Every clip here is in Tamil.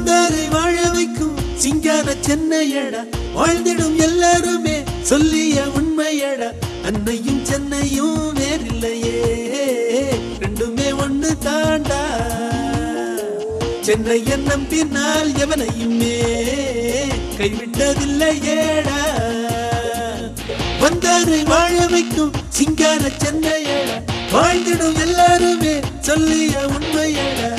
வந்தாரை வாழ வைக்கும் சிங்கார சென்னையடா வாழ்ந்திடும் எல்லாருமே சொல்லிய உண்மையடா அன்னையும் சென்னையும் வேறில்லையே ரெண்டுமே ஒண்ணு தாண்டா சென்னைய நம்பினால் எவனையுமே கைவிட்டதில்லையேடா வந்தாரை வாழ வைக்கும் சிங்கார சென்னையடா வாழ்ந்திடும் எல்லாருமே சொல்லிய உண்மையடா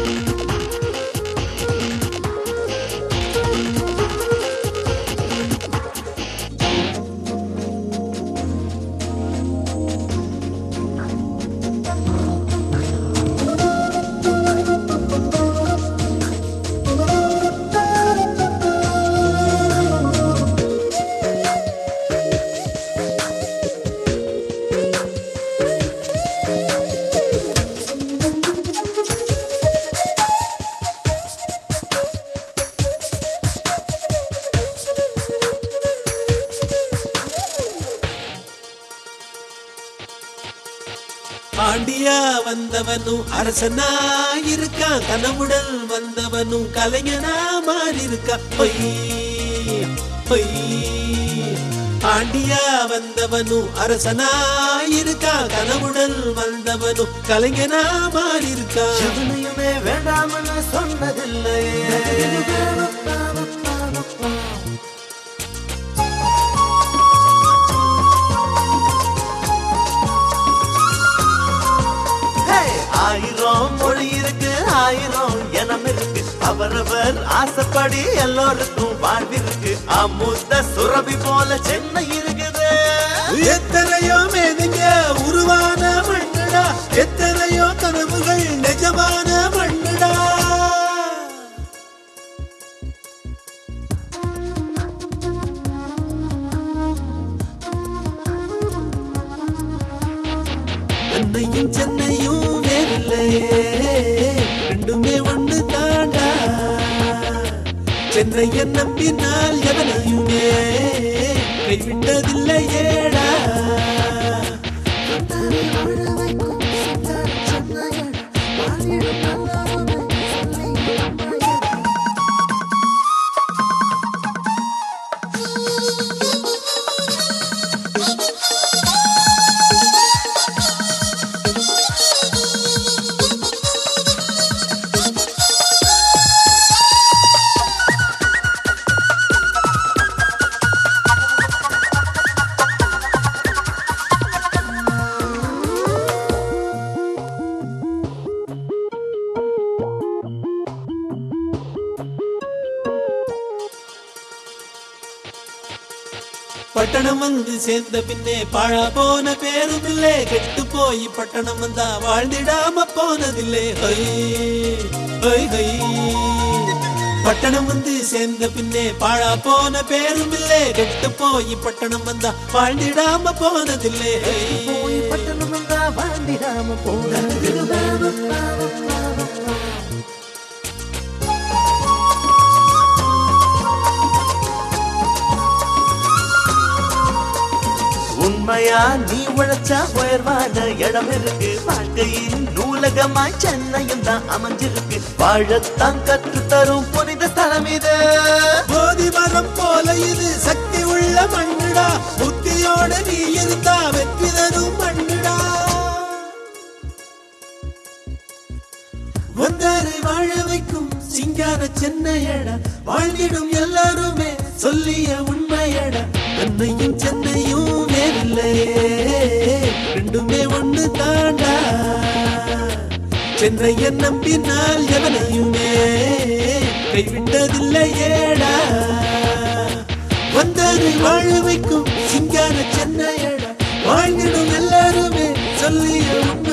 பாண்டியா வந்தவனும் அரசனா இருக்கான் கனவுடல் வந்தவனும் கலைஞனா மாறி இருக்கான் பொய் பொய் பாண்டியா வந்தவனும் அரசனா இருக்கான் கனவுடல் வந்தவனும் கலைஞனா மாறி இருக்கான் எவனையுமே வேண்டாம்னு சொன்னதில்லையே Hey! ஆயிரம் மொழி இருக்கு ஆயிரம் எனம் இருக்கு அவரவர் ஆசைப்படி எல்லோருக்கும் வாழ்விருக்கு அமுத சுரபி போல சென்னை இருக்குது எத்தனையோ மேதைங்க உருவான மண்ணுடா எத்தனையோ கனவுகள் நிஜமான மண்ணுடா அன்னையும் சென்னையும் வேறில்லையே ரெண்டுமே ஒண்ணு தாண்டா சென்னைய நம்பினால் எவனையுமே கைவிட்டதில்லையேடா பட்டணம் வந்து சேர்ந்த பின்னே பாழா போன பேரும் இல்லே கெட்டு போய் பட்டணம் வந்தா வாழ்ந்திடாம போனதில்லை ஹை, ஹை, ஹை. பட்டணம் வந்து சேர்ந்த பின்னே பாழா போன பேரும் இல்லே கெட்டு போய் பட்டணம் வந்தா வாழ்ந்திடாம போனதில்லை ஹை. போய் பட்டணம் வந்தா வாழ்ந்திடாம போனது உண்மையா நீ உழைச்சா உயர்வான இடம் இருக்கு வாழ்க்கையின் நூலகமாய் சென்னையும் தான் அமைஞ்சிருக்கு வாழத்தான் கற்று தரும் புனித ஸ்தலம் இது போதி மரம் போல இது சக்தி உள்ள மண்ணுடா புத்தியோட நீ இருந்தா வெற்றி தரும் மண்ணுடா வந்தாரை வாழ வைக்கும் சிங்கார சென்னையடா வாழ்ந்திடும் எல்லாருமே சொல்லிய உண்மையடா அன்னையும் சென்னையும் வேறில்லையே ரெண்டுமே ஒண்ணு தாண்டா சென்னைய நம்பினால் எவனையுமே கைவிட்டதில்லையேடா வந்தாரை வாழ வைக்கும் சிங்கார சென்னையடா வாழ்ந்திடும் எல்லாருமே சொல்லிய உண்மை